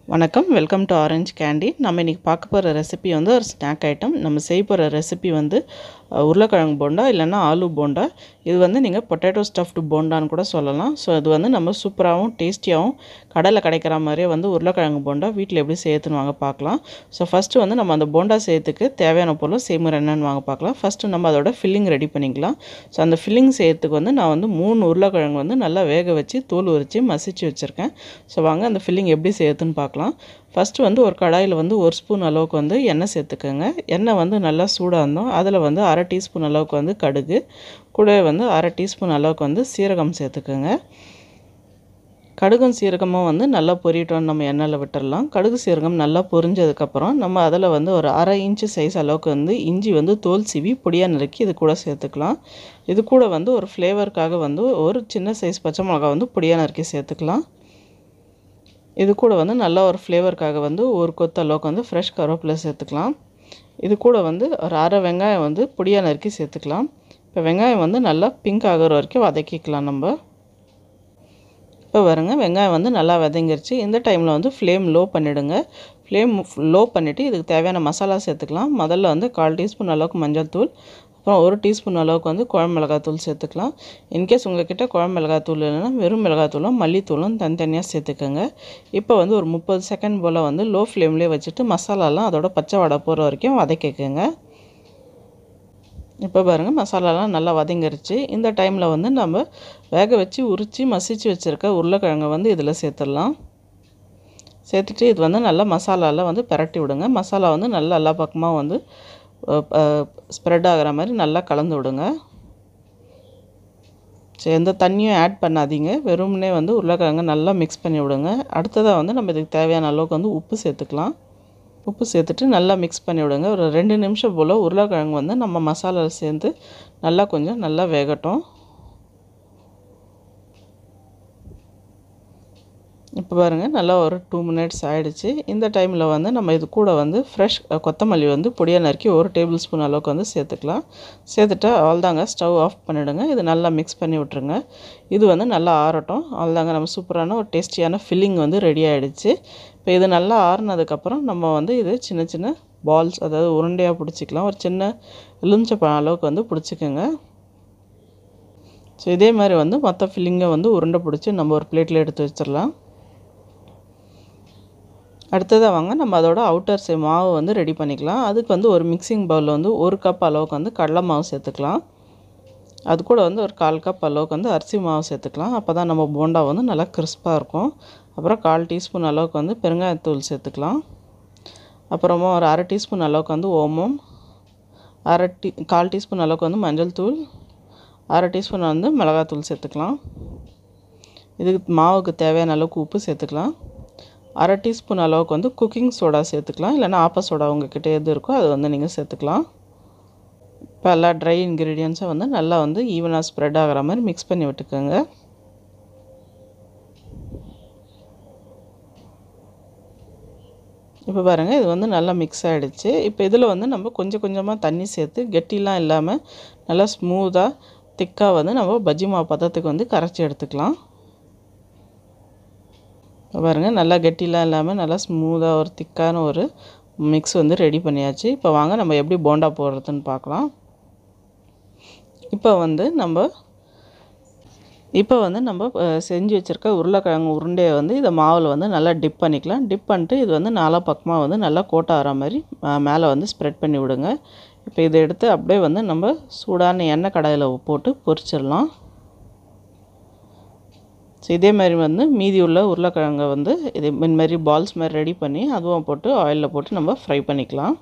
வணக்கம் welcome to orange candy நம்ம இன்றைக்கி பார்க்க போகிற ரெசிபி வந்து ஒரு ஸ்நாக் ஐட்டம் நம்ம செய்ய போகிற ரெசிபி வந்து அஹ், உருளைக்கிழங்கு போண்டா இல்லைன்னா ஆலு போண்டா இது வந்து நீங்கள் பொட்டேட்டோ ஸ்டஃப்டு போண்டான்னு கூட சொல்லலாம் ஸோ இது வந்து நம்ம சூப்பராகவும் டேஸ்டியாகவும் கடையில் கிடைக்கிற மாதிரியே வந்து உருளைக்கிழங்கு போண்டா வீட்டில் எப்படி செய்யறதுன்னு வாங்க பார்க்கலாம் ஸோ ஃபஸ்ட்டு வந்து நம்ம அந்த போண்டா செய்யறதுக்கு தேவையான பொருள் செய்முறை என்னன்னு வாங்க பார்க்கலாம் ஃபஸ்ட்டு நம்ம அதோட ஃபில்லிங் ரெடி பண்ணிக்கலாம் ஸோ அந்த ஃபில்லிங் செய்யறதுக்கு வந்து நான் வந்து மூணு உருளைக்கிழங்கு வந்து நல்லா வேக வச்சு தோல் உரித்து மசிச்சு வச்சுருக்கேன் ஸோ வாங்க அந்த ஃபில்லிங் எப்படி செய்யறதுன்னு பார்க்கலாம் ஃபஸ்ட்டு வந்து ஒரு கடாயில் வந்து ஒரு ஸ்பூன் அளவுக்கு வந்து எண்ணெய் சேர்த்துக்கோங்க எண்ணெய் வந்து நல்லா சூடாக இருந்தோம் அதில் வந்து அரை டீஸ்பூன் அளவுக்கு வந்து கடுகு கூடவே வந்து அரை டீஸ்பூன் அளவுக்கு வந்து சீரகம் சேர்த்துக்கோங்க கடுகும் சீரகமும் வந்து நல்லா பொரியட்டோன்னு நம்ம எண்ணெயில் விட்டுறலாம் கடுகு சீரகம் நல்லா பொரிஞ்சதுக்கப்புறம் நம்ம அதில் வந்து ஒரு அரை இன்ச்சு சைஸ் அளவுக்கு வந்து இஞ்சி வந்து தோல் சீவி பொடியாக நறுக்கி இது கூட சேர்த்துக்கலாம் இது கூட வந்து ஒரு ஃப்ளேவருக்காக வந்து ஒரு சின்ன சைஸ் பச்சை மிளகா வந்து பொடியாக நறுக்கி சேர்த்துக்கலாம் இது கூட வந்து நல்ல ஒரு ஃப்ளேவருக்காக வந்து ஒரு கொத்து அளவுக்கு வந்து ஃப்ரெஷ் கருவேப்பிலை சேர்த்துக்கலாம் இது கூட வந்து ஒரு அரை வெங்காயம் வந்து பொடியாக நறுக்கி சேர்த்துக்கலாம் இப்போ வெங்காயம் வந்து நல்லா பிங்க் ஆகிற வரைக்கும் வதக்கிக்கலாம் நம்ம இப்போ வருங்க வெங்காயம் வந்து நல்லா வதங்கிருச்சு இந்த டைமில் வந்து ஃப்ளேம் லோ பண்ணிவிடுங்க ஃப்ளேம் லோ பண்ணிவிட்டு இதுக்கு தேவையான மசாலா சேர்த்துக்கலாம் முதல்ல வந்து கால் டீஸ்பூன் அளவுக்கு மஞ்சள் தூள் அப்புறம் ஒரு டீஸ்பூன் அளவுக்கு வந்து குழம்பு மிளகாத்தூள் சேர்த்துக்கலாம் இன்கேஸ் உங்ககிட்ட குழம்பு மிளகாத்தூள் இல்லைன்னா வெறும் மிளகாத்தூளும் மல்லித்தூளும் தனித்தனியாக சேர்த்துக்கோங்க இப்போ வந்து ஒரு முப்பது செகண்ட் போல் வந்து லோ ஃப்ளேம்லேயே வச்சுட்டு மசாலாலாம் அதோட பச்சை வடை போகிற வரைக்கும் வதக்கிக்கோங்க இப்போ பாருங்கள் மசாலாலாம் நல்லா வதங்கிருச்சு இந்த டைமில் வந்து நம்ம வேக வச்சு உரித்து மசிச்சு வச்சுருக்க உருளைக்கிழங்கை வந்து இதில் சேர்த்துடலாம் சேர்த்துட்டு இது வந்து நல்லா மசாலாவில் வந்து பிரட்டி விடுங்க மசாலா வந்து நல்லா எல்லா பக்கமாக வந்து ஸ்ப்ரெட் ஆகிற மாதிரி நல்லா கலந்து விடுங்க சரி எந்த தண்ணியும் ஆட் பண்ணாதீங்க வெறுமனே வந்து உருளைக்கிழங்கு நல்லா மிக்ஸ் பண்ணி விடுங்க அடுத்ததாக வந்து நம்ம இதுக்கு தேவையான அளவுக்கு வந்து உப்பு சேர்த்துக்கலாம் உப்பு சேர்த்துட்டு நல்லா மிக்ஸ் பண்ணி விடுங்க ஒரு ரெண்டு நிமிஷம் போல் உருளைக்கிழங்கு வந்து நம்ம மசாலாவில் சேர்ந்து நல்லா கொஞ்சம் நல்லா வேகட்டும் இப்போ பாருங்கள் நல்லா ஒரு டூ மினிட்ஸ் ஆகிடுச்சு இந்த டைமில் வந்து நம்ம இது கூட வந்து ஃப்ரெஷ் கொத்தமல்லி வந்து பொடியாக நறுக்கி ஒரு டேபிள் ஸ்பூன் அளவுக்கு வந்து சேர்த்துக்கலாம் சேர்த்துட்டு அவ்வளோதாங்க ஸ்டவ் ஆஃப் பண்ணிவிடுங்க இது நல்லா மிக்ஸ் பண்ணி விட்ருங்க இது வந்து நல்லா ஆறட்டும் அவ்வளோதாங்க நம்ம சூப்பரான ஒரு டேஸ்டியான ஃபில்லிங் வந்து ரெடி ஆகிடுச்சு இப்போ இது நல்லா ஆறுனதுக்கப்புறம் நம்ம வந்து இது சின்ன சின்ன பால்ஸ் அதாவது உருண்டையாக பிடிச்சிக்கலாம் ஒரு சின்ன எலுமிச்சப்பழம் அளவுக்கு வந்து பிடிச்சிக்கோங்க ஸோ இதே மாதிரி வந்து மற்ற ஃபில்லிங்கை வந்து உருண்டை பிடிச்சி நம்ம ஒரு பிளேட்டில் எடுத்து வச்சிடலாம் அடுத்ததாக வாங்க நம்ம அதோட அவுட்டர் சே மாவு வந்து ரெடி பண்ணிக்கலாம் அதுக்கு வந்து ஒரு மிக்சிங் பவுலில் வந்து ஒரு கப் அளவுக்கு வந்து கடலை மாவு சேர்த்துக்கலாம் அது கூட வந்து ஒரு கால் கப் அளவுக்கு வந்து அரிசி மாவு சேர்த்துக்கலாம் அப்போ தான் நம்ம போண்டா வந்து நல்லா கிறிஸ்பாக இருக்கும் அப்புறம் கால் டீஸ்பூன் அளவுக்கு வந்து பெருங்காயத்தூள் சேர்த்துக்கலாம் அப்புறமா ஒரு அரை டீஸ்பூன் அளவுக்கு வந்து ஓமம் அரை டீ கால் டீஸ்பூன் அளவுக்கு வந்து மஞ்சள் தூள் அரை டீஸ்பூன் வந்து மிளகாத்தூள் சேர்த்துக்கலாம் இதுக்கு மாவுக்கு தேவையான அளவுக்கு உப்பு சேர்த்துக்கலாம் அரை டீஸ்பூன் அளவுக்கு வந்து குக்கிங் சோடா சேர்த்துக்கலாம் இல்லைனா ஆப்ப சோடா உங்ககிட்ட எது இருக்கோ அது வந்து நீங்கள் சேர்த்துக்கலாம் இப்போ எல்லா ட்ரை இன்க்ரீடியன்ஸை வந்து நல்லா வந்து ஈவனாக ஸ்ப்ரெட் ஆகிற மாதிரி மிக்ஸ் பண்ணி விட்டுக்கோங்க இப்போ பாருங்கள் இது வந்து நல்லா மிக்ஸ் ஆகிடுச்சு இப்போ இதில் வந்து நம்ம கொஞ்சம் கொஞ்சமாக தண்ணி சேர்த்து கெட்டிலாம் இல்லாமல் நல்லா ஸ்மூத்தாக திக்காக வந்து நம்ம பஜ்ஜி மாவு பதத்துக்கு வந்து கரைச்சி எடுத்துக்கலாம் பாருங்கள் நல்லா கெட்டிலாம் இல்லாமல் நல்லா ஸ்மூத்தாக ஒரு திக்கான ஒரு மிக்ஸ் வந்து ரெடி பண்ணியாச்சு இப்போ வாங்க நம்ம எப்படி போண்டா போடுறதுன்னு பார்க்கலாம் இப்போ வந்து நம்ம இப்போ வந்து நம்ம அஹ், செஞ்சு வச்சுருக்க உருளைக்கிழங்கு உருண்டையை வந்து இதை மாவில் வந்து நல்லா டிப் பண்ணிக்கலாம் டிப் பண்ணிட்டு இது வந்து நாலா பக்கமாக வந்து நல்லா கோட்டை ஆகிற மாதிரி அஹ், மேலே வந்து ஸ்ப்ரெட் பண்ணி விடுங்க இப்போ இதை எடுத்து அப்படியே வந்து நம்ம சூடான எண்ணெய் கடாயில் போட்டு பொரிச்சிடலாம் ஸோ இதே மாதிரி வந்து மீதி உள்ள உருளைக்கிழங்கை வந்து இதே இந்த மாதிரி பால்ஸ் மாதிரி ரெடி பண்ணி அதுவும் போட்டு ஆயிலில் போட்டு நம்ம ஃப்ரை பண்ணிக்கலாம்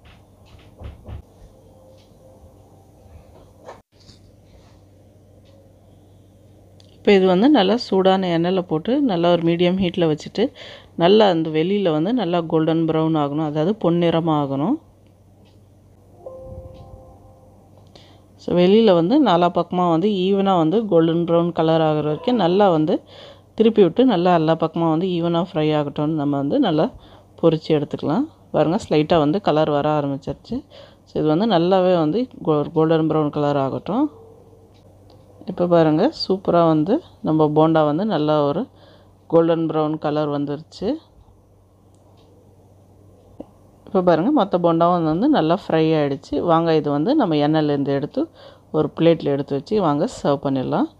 இப்போ இது வந்து நல்லா சூடான எண்ணெயில் போட்டு நல்லா ஒரு மீடியம் ஹீட்டில் வச்சுட்டு நல்லா அந்த வெளியில் வந்து நல்லா கோல்டன் ப்ரௌன் ஆகணும் அதாவது பொன்னிறமாக ஆகணும் ஸோ வெளியில் வந்து நாலா பக்கமாக வந்து ஈவனாக வந்து கோல்டன் ப்ரௌன் கலர் ஆகிற வரைக்கும் நல்லா வந்து திருப்பி விட்டு நல்லா எல்லா பக்கமாக வந்து ஈவனாக ஃப்ரை ஆகட்டும்னு நம்ம வந்து நல்லா பொரித்து எடுத்துக்கலாம் பாருங்கள் ஸ்லைட்டாக வந்து கலர் வர ஆரம்பிச்சிருச்சு ஸோ இது வந்து நல்லாவே வந்து கோ கோல்டன் ப்ரௌன் கலர் ஆகட்டும் இப்போ பாருங்கள் சூப்பராக வந்து நம்ம போண்டா வந்து நல்லா ஒரு கோல்டன் ப்ரௌன் கலர் வந்துருச்சு இப்போ பாருங்கள் மொத்த போண்டாவும் வந்து நல்லா ஃப்ரை ஆகிடுச்சு வாங்க இது வந்து நம்ம எண்ணெயிலேருந்து எடுத்து ஒரு பிளேட்டில் எடுத்து வச்சு வாங்க சர்வ் பண்ணிடலாம்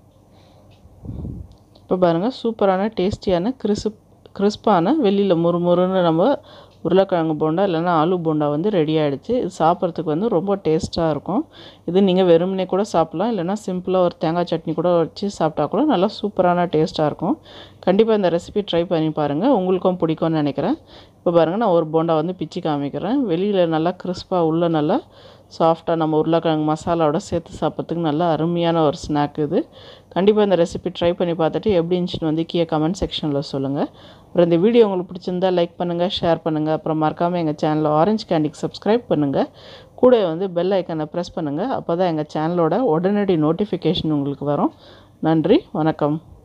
இப்போ பாருங்கள் சூப்பரான டேஸ்டியான கிறிஸ்ப் கிறிஸ்பான வெளியில் முறுமுறுன்னு நம்ம உருளைக்கிழங்கு போண்டா இல்லைன்னா ஆலு போண்டா வந்து ரெடி ஆகிடுச்சு இது சாப்பிட்றதுக்கு வந்து ரொம்ப டேஸ்ட்டாக இருக்கும் இது நீங்கள் வெறுமனே கூட சாப்பிட்லாம் இல்லைன்னா சிம்பிளாக ஒரு தேங்காய் சட்னி கூட வச்சு சாப்பிட்டா கூட நல்லா சூப்பரான டேஸ்ட்டாக இருக்கும் கண்டிப்பாக இந்த ரெசிபி ட்ரை பண்ணி பாருங்கள் உங்களுக்கும் பிடிக்கும்னு நினைக்கிறேன் இப்போ பாருங்கள் நான் ஒரு போண்டா வந்து பிச்சு காமிக்கிறேன் வெளியில் நல்லா கிறிஸ்பாக உள்ளே நல்லா சாஃப்டாக நம்ம உருளைக்கிழங்கு மசாலாவோட சேர்த்து சாப்பிட்றதுக்கு நல்லா அருமையான ஒரு ஸ்நாக் இது கண்டிப்பாக இந்த ரெசிபி ட்ரை பண்ணி பார்த்துட்டு எப்படி இருந்துச்சுன்னு வந்து கீழே கமெண்ட் செக்ஷனில் சொல்லுங்கள் அப்புறம் இந்த வீடியோ உங்களுக்கு பிடிச்சிருந்தா லைக் பண்ணுங்கள் ஷேர் பண்ணுங்கள் அப்புறம் மறக்காமல் எங்கள் சேனலில் ஆரஞ்சு கேண்டிக்கு சப்ஸ்கிரைப் பண்ணுங்கள் கூட வந்து பெல் ஐக்கனை ப்ரெஸ் பண்ணுங்கள் அப்போ தான் எங்கள் சேனலோட உடனடி நோட்டிஃபிகேஷன் உங்களுக்கு வரும் நன்றி வணக்கம்